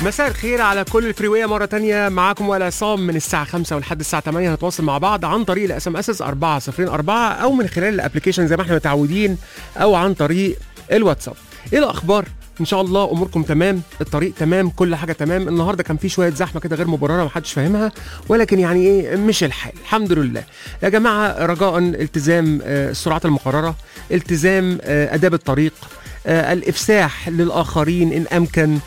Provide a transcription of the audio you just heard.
مساء الخير على كل الفريوية مرة تانية معاكم وائل عصام من الساعة 5 ولحد الساعة 8 هنتواصل مع بعض عن طريق الاس ام اس 404 أو من خلال الابلكيشن زي ما احنا متعودين أو عن طريق الواتساب. إيه الأخبار؟ ان شاء الله اموركم تمام الطريق تمام كل حاجه تمام النهارده كان في شويه زحمه كده غير مبرره محدش فاهمها ولكن يعني ايه مش الحال الحمد لله يا جماعه رجاء التزام آه، السرعات المقرره التزام آه، اداب الطريق آه، الافساح للاخرين ان امكن